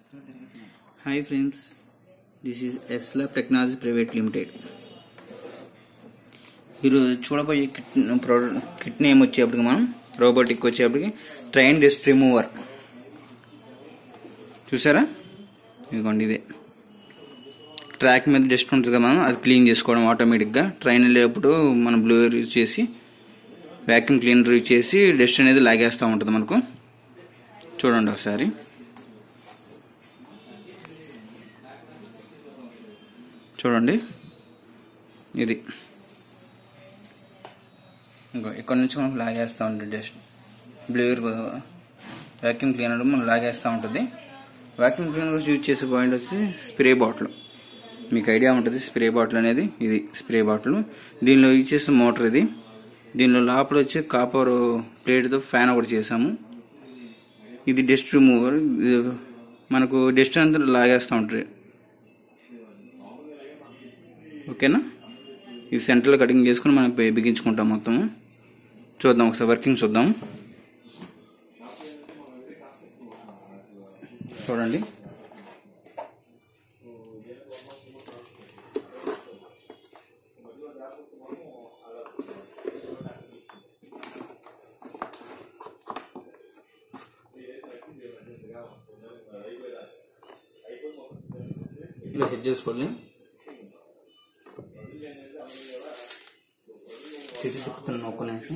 hi friends this is ఎస్లాబ్ technology private limited ఈరోజు చూడబోయే కిట్ ప్రోడక్ట్ కిట్ నేమ్ వచ్చేప్పటికి మనం రోబోటిక్ వచ్చేప్పటికి ట్రైన్ డస్ట్ రిమూవర్ చూసారా ఇదిగోండి ఇదే ట్రాక్ మీద డస్ట్ ఉంటుంది కదా మనం అది క్లీన్ చేసుకోవడం ఆటోమేటిక్గా ట్రైన్ వెళ్ళేటప్పుడు మనం బ్లూయర్ యూజ్ చేసి వ్యాక్యూమ్ క్లీనర్ యూజ్ చేసి డస్ట్ అనేది లాగేస్తూ ఉంటుంది మనకు చూడండి ఒకసారి చూడండి ఇది ఇంకో ఇక్కడ నుంచి మనం లాగేస్తూ ఉంటుంది డస్ట్ బ్లేయర్ వ్యాక్యూమ్ క్లీనర్ మనం లాగేస్తూ ఉంటుంది వ్యాక్యూమ్ క్లీనర్ యూజ్ చేసే పాయింట్ వచ్చి స్ప్రే బాటిల్ మీకు ఐడియా ఉంటుంది స్ప్రే బాటిల్ అనేది ఇది స్ప్రే బాటిల్ దీనిలో యూజ్ చేసే మోటార్ ఇది దీనిలో లోపల వచ్చి కాపర్ ప్లేట్తో ఫ్యాన్ ఒకటి చేసాము ఇది డస్ట్ రిమూవర్ ఇది మనకు డస్ట్ అంతా లాగేస్తూ ఉంటుంది ఓకేనా ఇది సెంటర్లో కటింగ్ చేసుకుని మనం బి- బిగించుకుంటాం మొత్తం చూద్దాం ఒకసారి వర్కింగ్ చూద్దాం చూడండి ఇలా సెట్ చేసుకోండి తిరిగి తిప్పుతున్నాను ఒక్క నిమిషం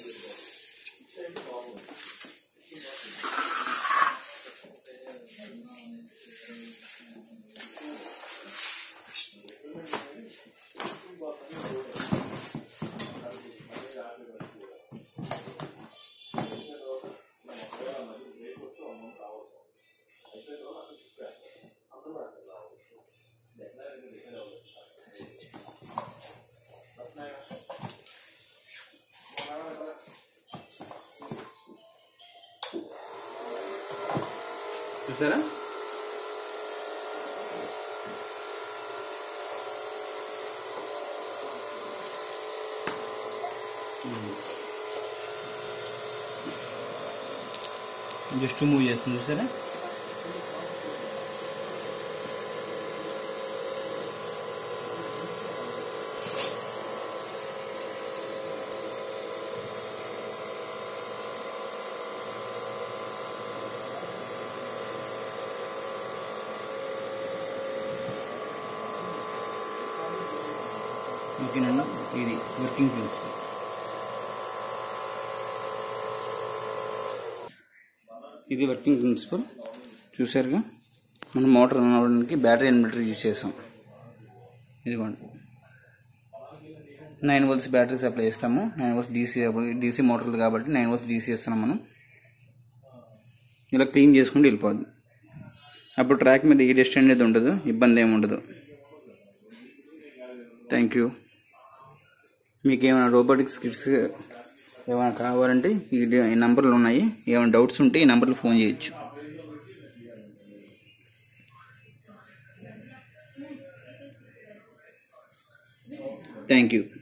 చూసారా జస్ట్ మూవ్ చేస్తుంది చూసారా ఓకేనండి ఇది వర్కింగ్ ప్రిన్సిపల్ ఇది వర్కింగ్ ప్రిన్సిపల్ చూసారుగా మనం మోటార్ రన్ అవ్వడానికి బ్యాటరీ ఇన్వర్టర్ యూజ్ చేసాం ఇదిగోండి నైన్ వోల్ట్స్ బ్యాటరీ సప్లై చేస్తాము నైన్ వోల్ట్స్ డీసీ డీసీ మోటార్లు కాబట్టి నైన్ వోల్ట్స్ డీసీ ఇస్తున్నాం మనం ఇలా క్లీన్ చేసుకుంటూ వెళ్ళిపోద్ది అప్పుడు ట్రాక్ మీద ఏ డస్ట్ అనేది ఉండదు ఇబ్బంది ఏమి ఉండదు థ్యాంక్ యూ మీకు ఏమైనా రోబోటిక్స్ కిట్స్ ఏమైనా కావాలంటే ఈ డి- ఈ నంబర్లు ఉన్నాయి ఏమైనా డౌట్స్ ఉంటే ఈ నంబర్లు ఫోన్ చేయొచ్చు థ్యాంక్ యూ